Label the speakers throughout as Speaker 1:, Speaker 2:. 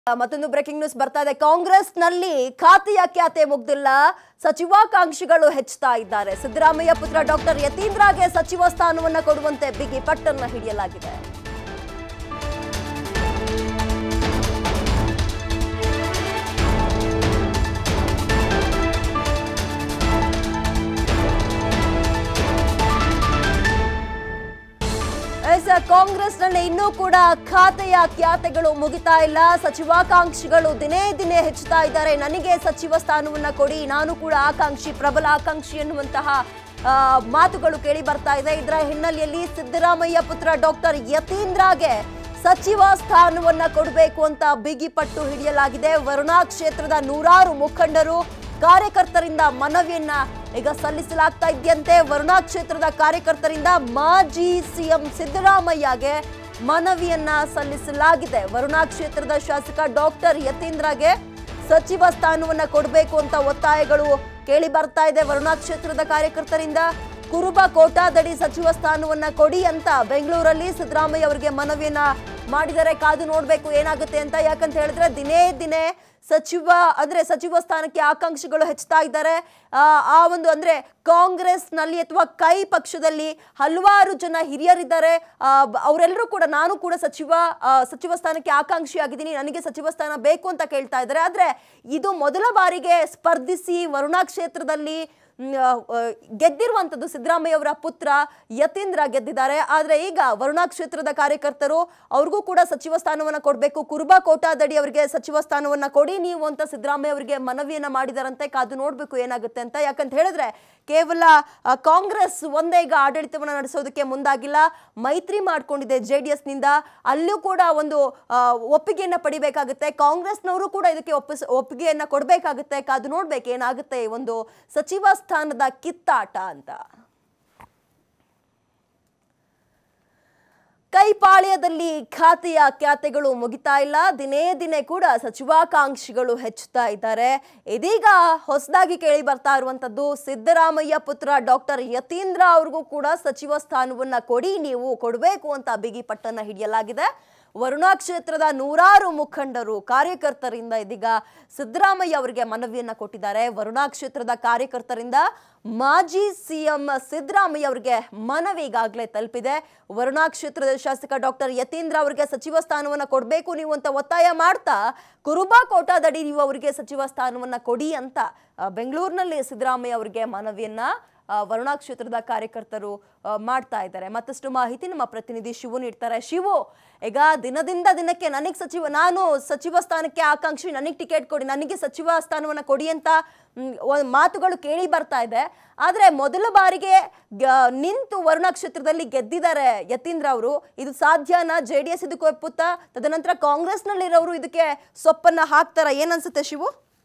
Speaker 1: ಮತ್ತೊಂದು breaking news ಬರ್ತಾ ಇದೆ ಕಾಂಗ್ರೆಸ್ನಲ್ಲಿ ಖಾತೆಯ ಖ್ಯಾತೆ ಮುಗ್ದಿಲ್ಲ ಸಚಿವಾಕಾಂಕ್ಷಿಗಳು ಹೆಚ್ಚುತ್ತಾ ಇದ್ದಾರೆ ಸಿದ್ದರಾಮಯ್ಯ ಪುತ್ರ ಡಾಕ್ಟರ್ ಯತೀಂದ್ರಗೆ ಸಚಿವ ಸ್ಥಾನವನ್ನ ಕೊಡುವಂತೆ ಬಿಗಿ ಪಟ್ಟನ್ನ ಹಿಡಿಯಲಾಗಿದೆ ಎಸ್ ಕಾಂಗ್ರೆಸ್ನಲ್ಲಿ ಇನ್ನೂ ಕೂಡ ಖಾತೆಯ ಖ್ಯಾತೆಗಳು ಮುಗಿತಾ ಇಲ್ಲ ಸಚಿವಾಕಾಂಕ್ಷಿಗಳು ದಿನೇ ದಿನೇ ಹೆಚ್ಚುತ್ತಾ ಇದ್ದಾರೆ ನನಗೆ ಸಚಿವ ಸ್ಥಾನವನ್ನ ಕೊಡಿ ನಾನು ಕೂಡ ಆಕಾಂಕ್ಷಿ ಪ್ರಬಲ ಆಕಾಂಕ್ಷಿ ಎನ್ನುವಂತಹ ಆ, ಮಾತುಗಳು ಕೇಳಿ ಬರ್ತಾ ಇದೆ ಇದರ ಹಿನ್ನೆಲೆಯಲ್ಲಿ ಸಿದ್ದರಾಮಯ್ಯ ಪುತ್ರ ಡಾಕ್ಟರ್ ಯತೀಂದ್ರಗೆ ಸಚಿವ ಸ್ಥಾನವನ್ನ ಕೊಡಬೇಕು ಅಂತ ಬಿಗಿ ಪಟ್ಟು ಹಿಡಿಯಲಾಗಿದೆ ವರುಣಾ ಕ್ಷೇತ್ರದ ನೂರಾರು ಮುಖಂಡರು ಕಾರ್ಯಕರ್ತರಿಂದ ಮನವಿಯನ್ನ ಈಗ ಸಲ್ಲಿಸಲಾಗ್ತಾ ಇದೆಯಂತೆ ವರುಣಾ ಕ್ಷೇತ್ರದ ಕಾರ್ಯಕರ್ತರಿಂದ ಮಾಜಿ ಸಿಎಂ ಸಿದ್ದರಾಮಯ್ಯಗೆ ಮನವಿಯನ್ನ ಸಲ್ಲಿಸಲಾಗಿದೆ ವರುಣಾ ಕ್ಷೇತ್ರದ ಶಾಸಕ ಡಾಕ್ಟರ್ ಯತೀಂದ್ರಗೆ ಸಚಿವ ಸ್ಥಾನವನ್ನ ಕೊಡಬೇಕು ಅಂತ ಒತ್ತಾಯಗಳು ಕೇಳಿ ಬರ್ತಾ ಇದೆ ವರುಣಾ ಕ್ಷೇತ್ರದ ಕಾರ್ಯಕರ್ತರಿಂದ ಕುರುಬ ಕೋಟಾದಡಿ ಸಚಿವ ಸ್ಥಾನವನ್ನ ಕೊಡಿ ಅಂತ ಬೆಂಗಳೂರಲ್ಲಿ ಸಿದ್ದರಾಮಯ್ಯ ಅವರಿಗೆ ಮನವಿಯನ್ನ ಮಾಡಿದರೆ ಕಾದು ನೋಡ್ಬೇಕು ಏನಾಗುತ್ತೆ ಅಂತ ಯಾಕಂತ ಹೇಳಿದ್ರೆ ದಿನೇ ದಿನೇ ಸಚಿವ ಅಂದ್ರೆ ಸಚಿವ ಸ್ಥಾನಕ್ಕೆ ಆಕಾಂಕ್ಷಿಗಳು ಹೆಚ್ಚುತ್ತಾ ಇದ್ದಾರೆ ಆ, ಆ ಒಂದು ಅಂದ್ರೆ ಕಾಂಗ್ರೆಸ್ನಲ್ಲಿ ಅಥವಾ ಕೈ ಪಕ್ಷದಲ್ಲಿ ಹಲವಾರು ಜನ ಹಿರಿಯರಿದ್ದಾರೆ ಅವರೆಲ್ಲರೂ ಕೂಡ ನಾನು ಕೂಡ ಸಚಿವ ಆ, ಸಚಿವ ಸ್ಥಾನಕ್ಕೆ ಆಕಾಂಕ್ಷಿ ಆಗಿದ್ದೀನಿ ನನಗೆ ಸಚಿವ ಸ್ಥಾನ ಬೇಕು ಅಂತ ಕೇಳ್ತಾ ಇದ್ದಾರೆ ಆದ್ರೆ ಇದು ಮೊದಲ ಬಾರಿಗೆ ಸ್ಪರ್ಧಿಸಿ ವರುಣಾ ಕ್ಷೇತ್ರದಲ್ಲಿ ಮ್, ಆ, ಆ, ಗೆದ್ದಿರುವಂಥದ್ದು ಸಿದ್ದರಾಮಯ್ಯ ಅವರ ಪುತ್ರ ಯತೀಂದ್ರ ಗೆದ್ದಿದ್ದಾರೆ ಆದರೆ ಈಗ ವರುಣಾ ಕ್ಷೇತ್ರದ ಕಾರ್ಯಕರ್ತರು ಅವ್ರಿಗೂ ಕೂಡ ಸಚಿವ ಸ್ಥಾನವನ್ನ ಕೊಡಬೇಕು ಕುರುಬಾ ಕೋಟಾದಡಿ ಅವರಿಗೆ ಸಚಿವ ಸ್ಥಾನವನ್ನ ಕೊಡಿ ನೀವು ಅಂತ ಸಿದ್ದರಾಮಯ್ಯ ಅವರಿಗೆ ಮನವಿಯನ್ನ ಮಾಡಿದಾರಂತೆ ಕಾದು ನೋಡ್ಬೇಕು ಏನಾಗುತ್ತೆ ಅಂತ ಯಾಕಂತ ಹೇಳಿದ್ರೆ ಕೇವಲ ಆ, ಕಾಂಗ್ರೆಸ್ ಒಂದೇ ಈಗ ಆಡಳಿತವನ್ನ ನಡೆಸೋದಕ್ಕೆ ಮುಂದಾಗಿಲ್ಲ ಮೈತ್ರಿ ಮಾಡ್ಕೊಂಡಿದೆ ಜೆ ಡಿ ಎಸ್ನಿಂದ ಅಲ್ಲೂ ಕೂಡ ಒಂದು ಆ, ಒಪ್ಪಿಗೆಯನ್ನ ಪಡಿಬೇಕಾಗುತ್ತೆ ಕಾಂಗ್ರೆಸ್ನವರು ಕೂಡ ಇದಕ್ಕೆ ಒಪ್ಪಿಸ್ ಒಪ್ಪಿಗೆಯನ್ನ ಕೊಡಬೇಕಾಗುತ್ತೆ ಕಾದು ನೋಡ್ಬೇಕು ಏನಾಗುತ್ತೆ ಈ ಒಂದು ಸಚಿವ ಸ್ಥಾನದ ಕಿತ್ತಾಟ ಅಂತ ಕೈಪಾಳ್ಯದಲ್ಲಿ ಖಾತೆಯ ಖ್ಯಾತೆಗಳು ಮುಗಿತಾ ಇಲ್ಲ ದಿನೇ ದಿನೇ ಕೂಡ ಸಚಿವಾಕಾಂಕ್ಷಿಗಳು ಹೆಚ್ಚುತ್ತಾ ಇದ್ದಾರೆ ಇದೀಗ ಹೊಸದಾಗಿ ಕೇಳಿ ಬರ್ತಾ ಇರುವಂತದ್ದು ಸಿದ್ದರಾಮಯ್ಯ ಪುತ್ರ ಡಾಕ್ಟರ್ ಯತೀಂದ್ರ ಅವ್ರಿಗೂ ಕೂಡ ಸಚಿವ ಸ್ಥಾನವನ್ನ ಕೊಡಿ ನೀವು ಕೊಡಬೇಕು ಅಂತ ಬಿಗಿ ಪಟ್ಟನ್ನ ಹಿಡಿಯಲಾಗಿದೆ ವರುಣಾ ಕ್ಷೇತ್ರದ ನೂರಾರು ಮುಖಂಡರು ಕಾರ್ಯಕರ್ತರಿಂದ ಇದೀಗ ಸಿದ್ದರಾಮಯ್ಯ ಅವರಿಗೆ ಮನವಿಯನ್ನ ಕೊಟ್ಟಿದ್ದಾರೆ ವರುಣಾ ಕ್ಷೇತ್ರದ ಕಾರ್ಯಕರ್ತರಿಂದ ಮಾಜಿ ಸಿಎಂ ಸಿದ್ದರಾಮಯ್ಯ ಅವರಿಗೆ ಮನವಿ ಈಗಾಗಲೇ ತಲುಪಿದೆ ವರುಣಾ ಕ್ಷೇತ್ರದ ಶಾಸಕ ಡಾಕ್ಟರ್ ಯತೀಂದ್ರ ಅವರಿಗೆ ಸಚಿವ ಸ್ಥಾನವನ್ನ ಕೊಡಬೇಕು ನೀವು ಅಂತ ಒತ್ತಾಯ ಮಾಡ್ತಾ ಕುರುಬಾ ಕೋಟಾದಡಿ ನೀವು ಅವರಿಗೆ ಸಚಿವ ಸ್ಥಾನವನ್ನ ಕೊಡಿ ಅಂತ ಆ, ಬೆಂಗಳೂರಿನಲ್ಲಿ ಸಿದ್ದರಾಮಯ್ಯ ಅವರಿಗೆ ಮನವಿಯನ್ನ ಆ, ವರುಣಾ ಕ್ಷೇತ್ರದ ಕಾರ್ಯಕರ್ತರು ಆ, ಮಾಡ್ತಾ ಇದ್ದಾರೆ ಮತ್ತಷ್ಟು ಮಾಹಿತಿ ನಮ್ಮ ಪ್ರತಿನಿಧಿ ಶಿವು ನೀಡ್ತಾರೆ ಶಿವು ಈಗ ದಿನದಿಂದ ದಿನಕ್ಕೆ ನನಗೆ ಸಚಿವ ನಾನು ಸಚಿವ ಸ್ಥಾನಕ್ಕೆ ಆಕಾಂಕ್ಷಿ ನನಗೆ ಟಿಕೆಟ್ ಕೊಡಿ ನನಗೆ ಸಚಿವ ಸ್ಥಾನವನ್ನ ಕೊಡಿ ಅಂತ ಮ್, ಒಂದ್ ಮಾತುಗಳು ಕೇಳಿ ಬರ್ತಾ ಇದೆ ಆದ್ರೆ ಮೊದಲ ಬಾರಿಗೆ ಗ- ನಿಂತು ವರುಣಾ ಕ್ಷೇತ್ರದಲ್ಲಿ ಗೆದ್ದಿದ್ದಾರೆ ಯತೀಂದ್ರ ಅವರು ಇದು ಸಾಧ್ಯನಾ ಜೆ ಡಿ ಎಸ್ ಇದಕ್ಕೆ ಒಪ್ಪುತ್ತಾ ತದನಂತರ ಕಾಂಗ್ರೆಸ್ನಲ್ಲಿರೋರು ಇದಕ್ಕೆ ಸೊಪ್ಪನ್ನ ಹಾಕ್ತಾರ ಏನನ್ಸುತ್ತೆ ಶಿವು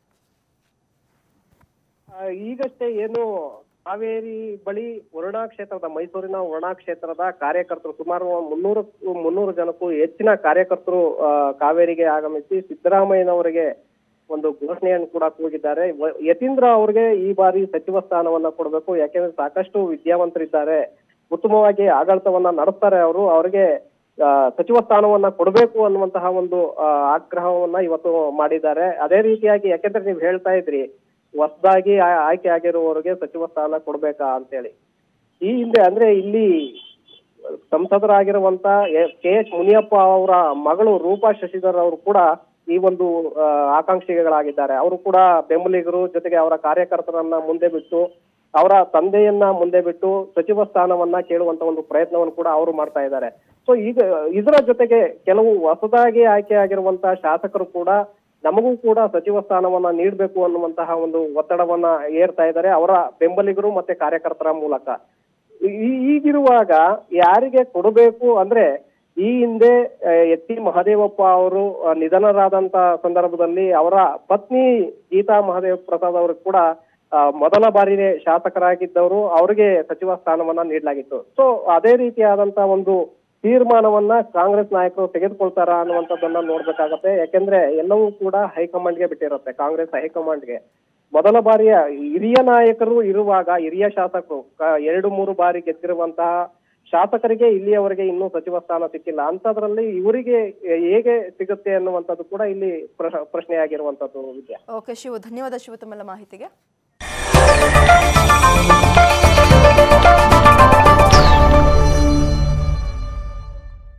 Speaker 2: ಆ, ಈಗಷ್ಟೇ ಏನು ಕಾವೇರಿ ಬಳಿ ವರುಣಾ ಕ್ಷೇತ್ರದ ಮೈಸೂರಿನ ವರುಣಾ ಕ್ಷೇತ್ರದ ಕಾರ್ಯಕರ್ತರು ಸುಮಾರು ಮುನ್ನೂರು ಮುನ್ನೂರು ಜನಕ್ಕೂ ಹೆಚ್ಚಿನ ಕಾರ್ಯಕರ್ತರು ಆ, ಕಾವೇರಿಗೆ ಆಗಮಿಸಿ ಸಿದ್ದರಾಮಯ್ಯನವರಿಗೆ ಒಂದು ಘೋಷಣೆಯನ್ನು ಕೂಡ ಕೂಗಿದ್ದಾರೆ ವ- ಯತೀಂದ್ರ ಅವರಿಗೆ ಈ ಬಾರಿ ಸಚಿವ ಸ್ಥಾನವನ್ನ ಕೊಡಬೇಕು ಯಾಕೆಂದ್ರೆ ಸಾಕಷ್ಟು ವಿದ್ಯಾವಂತರಿದ್ದಾರೆ ಉತ್ತಮವಾಗಿ ಆಡಳಿತವನ್ನ ನಡೆಸ್ತಾರೆ ಅವರು ಅವರಿಗೆ ಆ, ಸಚಿವ ಸ್ಥಾನವನ್ನ ಕೊಡಬೇಕು ಅನ್ನುವಂತಹ ಒಂದು ಆ, ಆಗ್ರಹವನ್ನ ಇವತ್ತು ಮಾಡಿದ್ದಾರೆ ಅದೇ ರೀತಿಯಾಗಿ ಯಾಕೆಂದ್ರೆ ನೀವು ಹೇಳ್ತಾ ಇದ್ರಿ ಹೊಸದಾಗಿ ಆಯ್ಕೆ ಆಗಿರುವವರಿಗೆ ಸಚಿವ ಸ್ಥಾನ ಕೊಡ್ಬೇಕಾ ಅಂತೇಳಿ ಈ ಹಿಂದೆ ಅಂದ್ರೆ ಇಲ್ಲಿ ಸಂಸದರಾಗಿರುವಂತ ಕೆ ಎಚ್ ಮುನಿಯಪ್ಪ ಅವರ ಮಗಳು ರೂಪಾ ಶಶಿಧರ್ ಅವರು ಕೂಡ ಈ ಒಂದು ಆ, ಆಕಾಂಕ್ಷಿಗಳಾಗಿದ್ದಾರೆ ಅವರು ಕೂಡ ಬೆಂಬಲಿಗರು ಜೊತೆಗೆ ಅವರ ಕಾರ್ಯಕರ್ತರನ್ನ ಮುಂದೆ ಬಿಟ್ಟು ಅವರ ತಂದೆಯನ್ನ ಮುಂದೆ ಬಿಟ್ಟು ಸಚಿವ ಸ್ಥಾನವನ್ನ ಕೇಳುವಂತ ಒಂದು ಪ್ರಯತ್ನವನ್ನು ಕೂಡ ಅವರು ಮಾಡ್ತಾ ಇದ್ದಾರೆ ಸೊ ಈಗ ಇದರ ಜೊತೆಗೆ ಕೆಲವು ಹೊಸದಾಗಿ ಆಯ್ಕೆ ಆಗಿರುವಂತಹ ಶಾಸಕರು ಕೂಡ ನಮಗೂ ಕೂಡ ಸಚಿವ ಸ್ಥಾನವನ್ನ ನೀಡಬೇಕು ಅನ್ನುವಂತಹ ಒಂದು ಒತ್ತಡವನ್ನ ಏರ್ತಾ ಇದ್ದಾರೆ ಅವರ ಬೆಂಬಲಿಗರು ಮತ್ತೆ ಕಾರ್ಯಕರ್ತರ ಮೂಲಕ ಈ- ಈಗಿರುವಾಗ ಯಾರಿಗೆ ಕೊಡಬೇಕು ಅಂದ್ರೆ ಈ ಹಿಂದೆ ಆ, ಎತ್ತಿ ಮಹದೇವಪ್ಪ ಅವರು ಆ, ನಿಧನರಾದಂತ ಸಂದರ್ಭದಲ್ಲಿ ಅವರ ಪತ್ನಿ ಗೀತಾ ಮಹದೇವ ಪ್ರಸಾದ್ ಅವರು ಕೂಡ ಆ, ಮೊದಲ ಬಾರಿನೇ ಶಾಸಕರಾಗಿದ್ದವರು ಅವರಿಗೆ ಸಚಿವ ಸ್ಥಾನವನ್ನ ನೀಡಲಾಗಿತ್ತು ಸೊ ಅದೇ ರೀತಿಯಾದಂತ ಒಂದು ತೀರ್ಮಾನವನ್ನ ಕಾಂಗ್ರೆಸ್ ನಾಯಕರು ತೆಗೆದುಕೊಳ್ತಾರ ಅನ್ನುವಂಥದ್ದನ್ನ ನೋಡ್ಬೇಕಾಗತ್ತೆ ಯಾಕೆಂದ್ರೆ ಎಲ್ಲವೂ ಕೂಡ ಹೈಕಮಾಂಡ್ಗೆ ಬಿಟ್ಟಿರುತ್ತೆ ಕಾಂಗ್ರೆಸ್ ಹೈಕಮಾಂಡ್ಗೆ ಮೊದಲ ಬಾರಿಯ ಹಿರಿಯ ನಾಯಕರು ಇರುವಾಗ ಹಿರಿಯ ಶಾಸಕರು ಕ- ಎರಡು ಮೂರು ಬಾರಿ ಗೆದ್ದಿರುವಂತಹ ಶಾಸಕರಿಗೆ ಇಲ್ಲಿಯವರೆಗೆ ಇನ್ನೂ ಸಚಿವ ಸ್ಥಾನ ಸಿಕ್ಕಿಲ್ಲ ಅಂತದ್ರಲ್ಲಿ ಇವರಿಗೆ ಹೇಗೆ ಸಿಗುತ್ತೆ ಅನ್ನುವಂಥದ್ದು ಕೂಡ ಇಲ್ಲಿ ಪ್ರ- ಪ್ರಶ್ನೆಯಾಗಿರುವಂತದ್ದು ವಿದ್ಯಾ
Speaker 1: ಓಕೆ ಶಿವು ಧನ್ಯವಾದ ಶಿವು ತಮ್ಮೆಲ್ಲ ಮಾಹಿತಿಗೆ